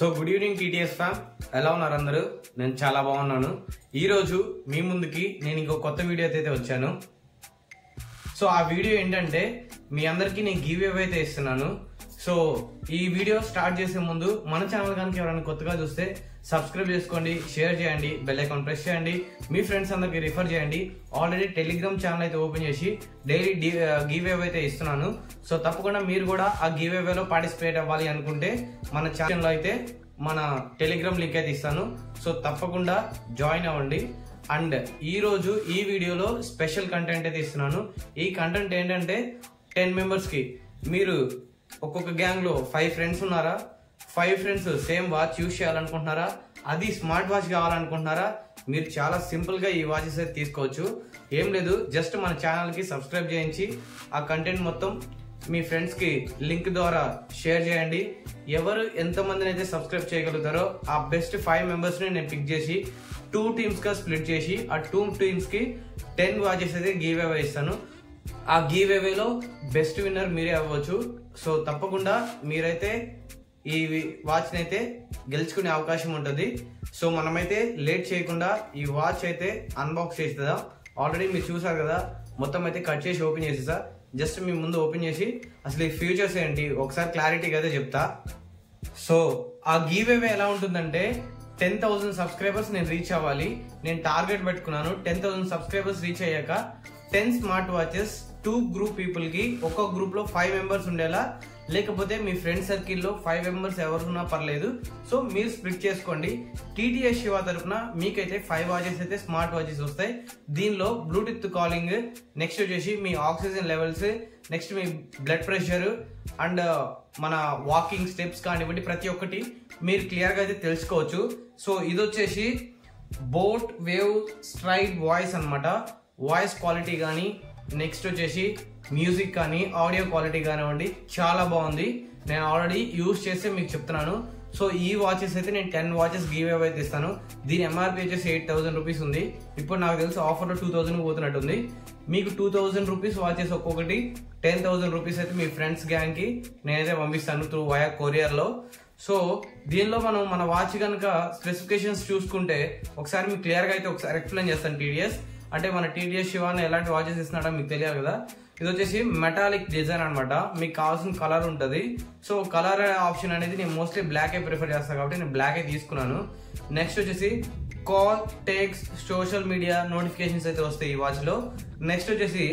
so good evening TTS ఫ్యామ్ ఎలా ఉన్నారు అందరూ నేను చాలా బాగున్నాను ఈ రోజు మీ ముందుకి నేను ఇంకో కొత్త వీడియో అయితే వచ్చాను సో ఆ వీడియో ఏంటంటే మీ అందరికీ నేను గివ్ అవే అయితే ఇస్తున్నాను సో ఈ వీడియో స్టార్ట్ చేసే ముందు మన ఛానల్ కనుక ఎవరైనా కొత్తగా చూస్తే సబ్స్క్రైబ్ చేసుకోండి షేర్ చేయండి బెల్ ఐకాన్ ప్రెస్ చేయండి మీ ఫ్రెండ్స్ అందరికి రిఫర్ చేయండి ఆల్రెడీ టెలిగ్రామ్ ఛానల్ అయితే ఓపెన్ చేసి డైలీ గివ్ అవే అయితే ఇస్తున్నాను సో తప్పకుండా మీరు కూడా ఆ గివ్ అవేలో పార్టిసిపేట్ అవ్వాలి అనుకుంటే మన ఛానల్లో అయితే మన టెలిగ్రామ్ లింక్ అయితే ఇస్తాను సో తప్పకుండా జాయిన్ అవ్వండి అండ్ ఈ రోజు ఈ వీడియోలో స్పెషల్ కంటెంట్ అయితే ఇస్తున్నాను ఈ కంటెంట్ ఏంటంటే టెన్ మెంబర్స్ కి మీరు ఒక్కొక్క గ్యాంగ్ లో ఫైవ్ ఫ్రెండ్స్ ఉన్నారా five friends same watch use చేయాలనుకుంటున్నారా అది స్మార్ట్ వాచ్ కావాలనుకుంటున్నారా మీరు చాలా సింపుల్ గా ఈ వాచెస్ అయితే తీసుకోవచ్చు ఏం లేదు జస్ట్ మన ఛానల్ కి సబ్స్క్రైబ్ చేయించి ఆ కంటెంట్ మొత్తం మీ ఫ్రెండ్స్ కి లింక్ ద్వారా షేర్ చేయండి ఎవరు ఎంతమందిని అయితే సబ్స్క్రైబ్ చేయగలుగుతారో ఆ బెస్ట్ ఫైవ్ మెంబర్స్ ని నేను పిక్ చేసి టూ టీమ్స్ గా స్ప్లిట్ చేసి ఆ టూ టీమ్స్ కి టెన్ వాచెస్ అయితే గివ్ అవే ఇస్తాను ఆ గివ్ అవేలో బెస్ట్ విన్నర్ మీరే అవ్వచ్చు సో తప్పకుండా మీరైతే ఈ వాచ్ అయితే గెలుచుకునే అవకాశం ఉంటుంది సో మనమైతే లేట్ చేయకుండా ఈ వాచ్ అయితే అన్బాక్స్ చేస్తుందా ఆల్రెడీ మీరు చూసారు కదా మొత్తం అయితే కట్ చేసి ఓపెన్ చేసేసా జస్ట్ మీ ముందు ఓపెన్ చేసి అసలు ఈ ఫ్యూచర్స్ ఏంటి ఒకసారి క్లారిటీగా అయితే చెప్తా సో ఆ గివ్ అవే ఎలా ఉంటుందంటే టెన్ థౌసండ్ సబ్స్క్రైబర్స్ నేను రీచ్ అవ్వాలి నేను టార్గెట్ పెట్టుకున్నాను టెన్ థౌసండ్ సబ్స్క్రైబర్స్ రీచ్ అయ్యాక ten smart watches two group people కి ఒక్కొక్క గ్రూప్ లో ఫైవ్ మెంబర్స్ ఉండేలా లేకపోతే మీ ఫ్రెండ్ సర్కిల్లో ఫైవ్ మెంబర్స్ ఎవరున్నా పర్లేదు సో మీరు స్ప్లిట్ చేసుకోండి టీటీఎస్ శివ తరఫున మీకైతే ఫైవ్ వాచెస్ అయితే స్మార్ట్ వాచెస్ వస్తాయి దీనిలో బ్లూటూత్ కాలింగ్ నెక్స్ట్ వచ్చేసి మీ ఆక్సిజన్ లెవెల్స్ నెక్స్ట్ మీ బ్లడ్ ప్రెషర్ అండ్ మన వాకింగ్ స్టెప్స్ కానివ్వండి ప్రతి ఒక్కటి మీరు క్లియర్గా అయితే తెలుసుకోవచ్చు సో ఇది వచ్చేసి బోట్ వేవ్ స్ట్రైట్ వాయిస్ అన్నమాట వాయిస్ క్వాలిటీ కానీ నెక్స్ట్ వచ్చేసి మ్యూజిక్ కానీ ఆడియో క్వాలిటీ కానివ్వండి చాలా బాగుంది నేను ఆల్రెడీ యూజ్ చేస్తే మీకు చెప్తున్నాను సో ఈ వాచెస్ అయితే నేను టెన్ వాచెస్ గివ్ అవే అయితే ఇస్తాను దీని ఎంఆర్పి వచ్చేసి ఎయిట్ థౌసండ్ రూపీస్ ఉంది ఇప్పుడు నాకు తెలిసి ఆఫర్లో టూ థౌసండ్ పోతున్నట్టుంది మీకు టూ థౌసండ్ రూపీస్ వాచెస్ ఒక్కొక్కటి టెన్ థౌసండ్ రూపీస్ అయితే మీ ఫ్రెండ్స్ గ్యాంగ్ కి నేనైతే పంపిస్తాను త్రూ వయా కొరియర్ లో సో దీనిలో మనం మన వాచ్ కనుక స్పెసిఫికేషన్స్ చూసుకుంటే ఒకసారి మీకు క్లియర్ గా అయితే ఒకసారి ఎక్స్ప్లెయిన్ చేస్తాను టీడీఎస్ అంటే మన టీడీఎస్ శివాన్ ఎలాంటి వాచెస్ ఇస్తున్నాడో మీకు తెలియాలి కదా ఇది వచ్చేసి మెటాలిక్ డిజైన్ అనమాట మీకు కావాల్సిన కలర్ ఉంటుంది సో కలర్ ఆప్షన్ అనేది నేను మోస్ట్లీ బ్లాక్ ప్రిఫర్ చేస్తాను కాబట్టి నేను బ్లాక్ తీసుకున్నాను నెక్స్ట్ వచ్చేసి call text social media notifications అయితే వస్తాయి ఈ వాచ్ లో నెక్స్ట్ వచ్చేసి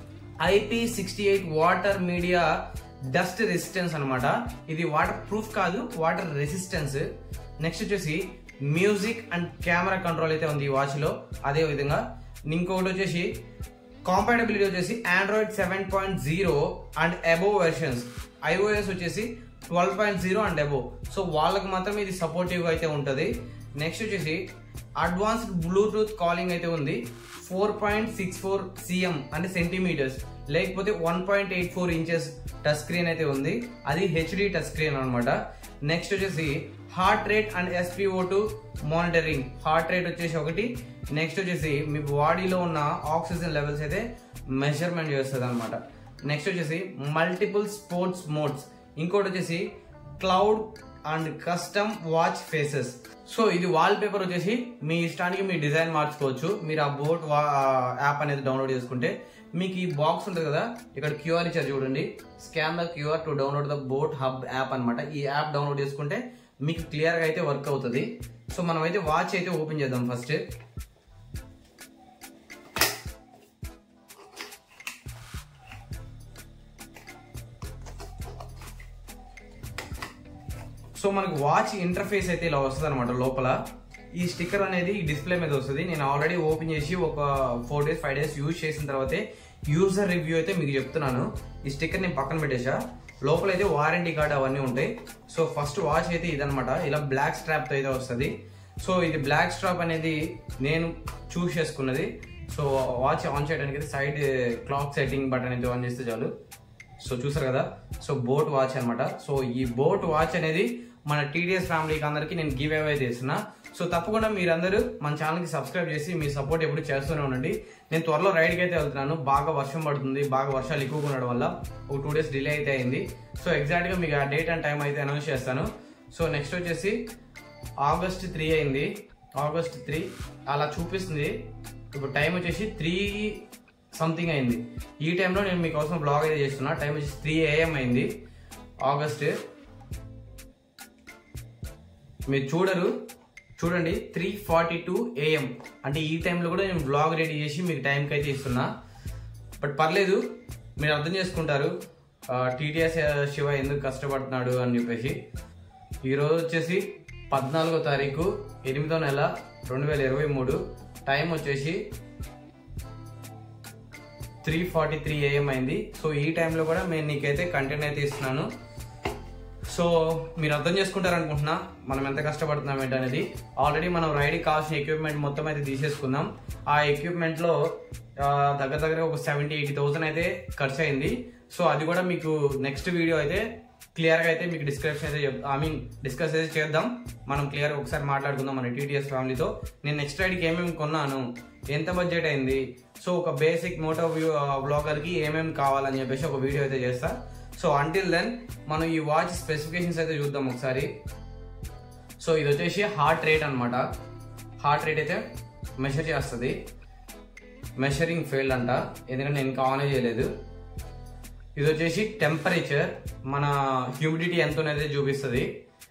IP sixty eight water media dust resistance అనమాట ఇది వాటర్ ప్రూఫ్ కాదు వాటర్ రెసిస్టెన్స్ నెక్స్ట్ వచ్చేసి మ్యూజిక్ అండ్ కెమెరా కంట్రోల్ అయితే ఉంది ఈ వాచ్ లో అదే విధంగా ఇంకొకటి వచ్చేసి కాంపాటబిలిటీ వచ్చేసి Android seven point zero and above versions iOS వచ్చేసి twelve point zero and above so వాళ్ళకి మాత్రం ఇది సపోర్టివ్ అయితే ఉంటుంది నెక్స్ట్ వచ్చేసి అడ్వాన్స్డ్ బ్లూటూత్ కాలింగ్ అయితే ఉంది four point six four CM అంటే సెంటీమీటర్స్ లేకపోతే one point eight four inches touch screen అయితే ఉంది అది హెచ్డి టచ్ స్క్రీన్ అనమాట నెక్స్ట్ వచ్చేసి heart rate and SPO two monitoring heart rate వచ్చేసి ఒకటి నెక్స్ట్ వచ్చేసి మీ బాడీలో ఉన్న ఆక్సిజన్ లెవెల్స్ అయితే మెజర్మెంట్ చేస్తుంది అనమాట నెక్స్ట్ వచ్చేసి మల్టిపుల్ స్పోర్ట్స్ మోడ్స్ ఇంకోటి వచ్చేసి cloud and custom watch faces so ఇది వాల్ పేపర్ వచ్చేసి మీ ఇష్టానికి మీ డిజైన్ మార్చుకోవచ్చు మీరు ఆ బోట్ యాప్ అనేది డౌన్లోడ్ చేసుకుంటే మీకు ఈ బాక్స్ ఉంటుంది కదా ఇక్కడ క్యూఆర్ ఇచ్చారు చూడండి scan the QR to download the boAt hub app అనమాట ఈ యాప్ డౌన్లోడ్ చేసుకుంటే మీకు క్లియర్గా అయితే వర్క్ అవుతుంది సో మనం అయితే వాచ్ అయితే ఓపెన్ చేద్దాం ఫస్ట్ సో మనకు వాచ్ ఇంటర్ఫేస్ అయితే ఇలా వస్తుంది అనమాట లోపల ఈ స్టిక్కర్ అనేది ఈ డిస్ప్లే మీద వస్తుంది నేను ఆల్రెడీ ఓపెన్ చేసి ఒక four days five days use చేసిన తర్వాతే యూజర్ రివ్యూ అయితే మీకు చెప్తున్నాను ఈ స్టిక్కర్ నేను పక్కన పెట్టేసా లోపల అయితే వారంటీ కార్డ్ అవన్నీ ఉంటాయి సో ఫస్ట్ వాచ్ అయితే ఇదనమాట ఇలా బ్లాక్ స్ట్రాప్ అయితే వస్తుంది సో ఇది బ్లాక్ స్ట్రాప్ అనేది నేను చూస్ చేసుకున్నది సో వాచ్ ఆన్ చేయడానికి అయితే సైడ్ క్లాక్ సెట్టింగ్ బటన్ అయితే ఆన్ చేస్తే చాలు సో చూసారు కదా సో బోట్ వాచ్ అనమాట సో ఈ బోట్ వాచ్ అనేది మన టీడీఎస్ ఫ్యామిలీకి అందరికి నేను గివ్ అవే చేస్తున్నా సో తప్పకుండా మీరందరూ మన ఛానల్కి సబ్స్క్రైబ్ చేసి మీ సపోర్ట్ ఎప్పుడు చేస్తూనే ఉండండి నేను త్వరలో రైడ్కి అయితే వెళ్తున్నాను బాగా వర్షం పడుతుంది బాగా వర్షాలు ఎక్కువగా ఉండడం వల్ల ఒక టూ డేస్ డిలే అయితే అయింది సో ఎగ్జాక్ట్గా మీకు ఆ డేట్ అండ్ టైం అయితే అనౌన్స్ చేస్తాను సో నెక్స్ట్ వచ్చేసి ఆగస్ట్ త్రీ అయింది ఆగస్ట్ త్రీ అలా చూపిస్తుంది ఇప్పుడు టైం వచ్చేసి త్రీ సంథింగ్ అయింది ఈ టైంలో నేను మీకోసం బ్లాగ్ అయితే చేస్తున్నా టైం వచ్చేసి త్రీ ఏఎం అయింది ఆగస్ట్ మీరు చూడరు చూడండి త్రీ ఫార్టీ టూ ఏఎం అంటే ఈ టైంలో కూడా నేను బ్లాగ్ రెడీ చేసి మీకు టైంకి అయితే ఇస్తున్నా బట్ పర్లేదు మీరు అర్థం చేసుకుంటారు టీటీఎస్ శివ ఎందుకు కష్టపడుతున్నాడు అని చెప్పేసి ఈరోజు వచ్చేసి పద్నాలుగో తారీఖు ఎనిమిదో నెల రెండు వేల ఇరవై మూడు టైం వచ్చేసి త్రీ ఫార్టీ త్రీ ఏఎం అయింది సో ఈ టైంలో కూడా నేను నీకైతే కంటెంట్ అయితే ఇస్తున్నాను సో మీరు అర్థం చేసుకుంటారు అనుకుంటున్నా మనం ఎంత కష్టపడుతున్నాం ఏంటనేది ఆల్రెడీ మనం రైడ్కి కావాల్సిన ఎక్విప్మెంట్ మొత్తం అయితే తీసేసుకుందాం ఆ ఎక్విప్మెంట్లో దగ్గర దగ్గర ఒక సెవెంటీ ఎయిటీ థౌసండ్ అయితే ఖర్చు అయింది సో అది కూడా మీకు నెక్స్ట్ వీడియో అయితే క్లియర్గా అయితే మీకు డిస్క్రిప్షన్ అయితే ఐ మీన్ డిస్కస్ అయితే చేద్దాం మనం క్లియర్ ఒకసారి మాట్లాడుకుందాం మన టీటీఎస్ ఫ్యామిలీతో నేను నెక్స్ట్ రైడ్కి ఏమేమి కొన్నాను ఎంత బడ్జెట్ అయింది సో ఒక బేసిక్ మోటో వ్యూ బ్లాగర్కి ఏమేమి కావాలని చెప్పేసి ఒక వీడియో అయితే చేస్తా సో అంటిల్ దెన్ మనం ఈ వాచ్ స్పెసిఫికేషన్స్ అయితే చూద్దాం ఒకసారి సో ఇది వచ్చేసి హార్ట్ రేట్ అనమాట హార్ట్ రేట్ అయితే మెషర్ చేస్తుంది మెషరింగ్ ఫెయిల్డ్ అంట ఎందుకంటే నేను ఇంకా ఆన్ చేయలేదు ఇది వచ్చేసి టెంపరేచర్ మన హ్యూమిడిటీ ఎంత అనేది చూపిస్తుంది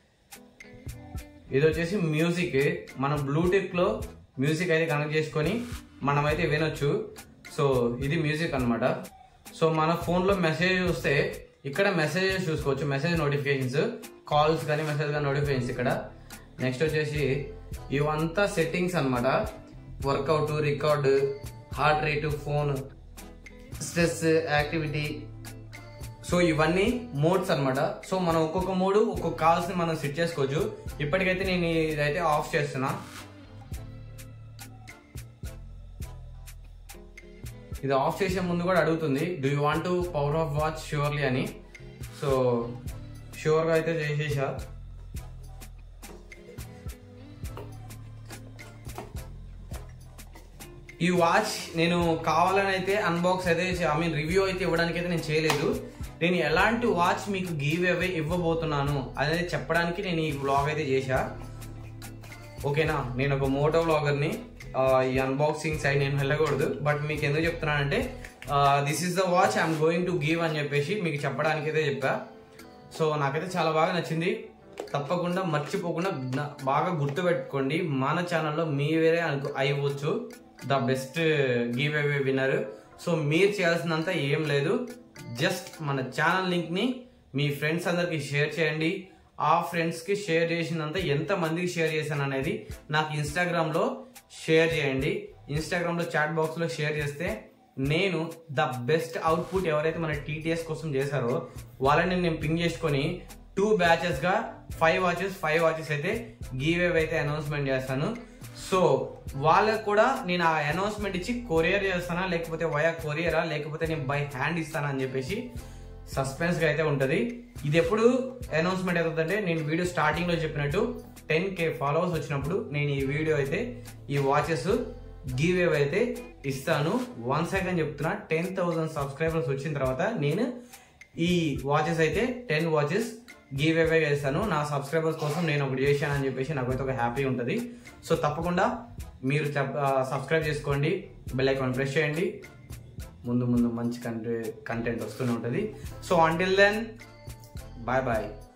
ఇది వచ్చేసి మ్యూజిక్ మన బ్లూటూత్ లో మ్యూజిక్ అయితే కనెక్ట్ చేసుకొని మనమైతే వినొచ్చు సో ఇది మ్యూజిక్ అన్నమాట సో మన ఫోన్ లో మెసేజ్ చూస్తే ఇక్కడ మెసేజెస్ చూసుకోవచ్చు మెసేజ్ నోటిఫికేషన్స్ కాల్స్ కానీ మెసేజ్ కానీ నోటిఫికేషన్స్ ఇక్కడ నెక్స్ట్ వచ్చేసి ఇవంతా సెట్టింగ్స్ అన్నమాట workout record heart rate phone stress activity so ఇవన్నీ మోడ్స్ అన్నమాట సో మనం ఒక్కొక్క మోడ్ ఒక్కొక్క కాల్స్ ని మనం సెట్ చేసుకోవచ్చు ఇప్పటికైతే నేను ఇదైతే ఆఫ్ చేస్తున్నా ఇది ఆఫ్ చేసే ముందు కూడా అడుగుతుంది do you want to power off watch surely అని సో ష్యూర్గా అయితే చేసేసా ఈ వాచ్ నేను కావాలని అయితే అన్బాక్స్ అయితే ఐ మీన్ రివ్యూ అయితే ఇవ్వడానికి అయితే నేను చేయలేదు నేను ఎలాంటి వాచ్ మీకు గివ్ అవే ఇవ్వబోతున్నాను అనేది చెప్పడానికి నేను ఈ వ్లాగ్ అయితే చేశా ఓకేనా నేను ఒక మోటో వ్లాగర్ని ఈ అన్బాక్సింగ్ సైడ్ నేను వెళ్ళకూడదు బట్ మీకు ఎందుకు చెప్తున్నానంటే this is the watch I'm going to give అని చెప్పేసి మీకు చెప్పడానికి అయితే చెప్పా సో నాకైతే చాలా బాగా నచ్చింది తప్పకుండా మర్చిపోకుండా నా- బాగా గుర్తుపెట్టుకోండి మన ఛానల్లో మీ వేరే అనుకో అయ్యవచ్చు the best give away winner so మీరు చేయాల్సినంత ఏం లేదు జస్ట్ మన ఛానల్ లింక్ని మీ ఫ్రెండ్స్ అందరికి షేర్ చేయండి ఆ ఫ్రెండ్స్కి షేర్ చేసినంత ఎంత మందికి షేర్ చేశాను అనేది నాకు ఇన్స్టాగ్రామ్లో షేర్ చేయండి ఇన్స్టాగ్రామ్లో చాట్ బాక్స్లో షేర్ చేస్తే నేను ద బెస్ట్ అవుట్పుట్ ఎవరైతే మన టీటీఎస్ కోసం చేశారో వాళ్ళని నేను పింగ్ చేసుకొని టూ బ్యాచెస్ గా ఫైవ్ వాచెస్ ఫైవ్ వాచెస్ అయితే గివ్ అవే అయితే అనౌన్స్మెంట్ చేస్తాను సో వాళ్ళకు కూడా నేను ఆ అనౌన్స్మెంట్ ఇచ్చి కొరియర్ చేస్తానా లేకపోతే వయా కొరియరా లేకపోతే నేను బై హ్యాండ్ ఇస్తానా అని చెప్పేసి సస్పెన్స్ గా అయితే ఉంటది ఇది ఎప్పుడు అనౌన్స్మెంట్ అవుతుందంటే నేను వీడియో స్టార్టింగ్ లో చెప్పినట్టు టెన్ కే ఫాలోవర్స్ వచ్చినప్పుడు నేను ఈ వీడియో అయితే ఈ వాచెస్ గివ్ అవే అయితే ఇస్తాను వన్ సెకండ్ చెప్తున్నా టెన్ థౌసండ్ సబ్స్క్రైబర్స్ వచ్చిన తర్వాత నేను ఈ వాచెస్ అయితే టెన్ వాచెస్ గివ్ అవే చేస్తాను నా సబ్స్క్రైబర్స్ కోసం నేను ఒకటి చేశాను అని చెప్పేసి నాకైతే ఒక హ్యాపీ ఉంటుంది సో తప్పకుండా మీరు సబ్స్క్రైబ్ చేసుకోండి బెల్ ఐకాన్ ప్రెస్ చేయండి ముందు ముందు మంచి కంటెంట్ కంటెంట్ వస్తూనే ఉంటుంది so until then bye bye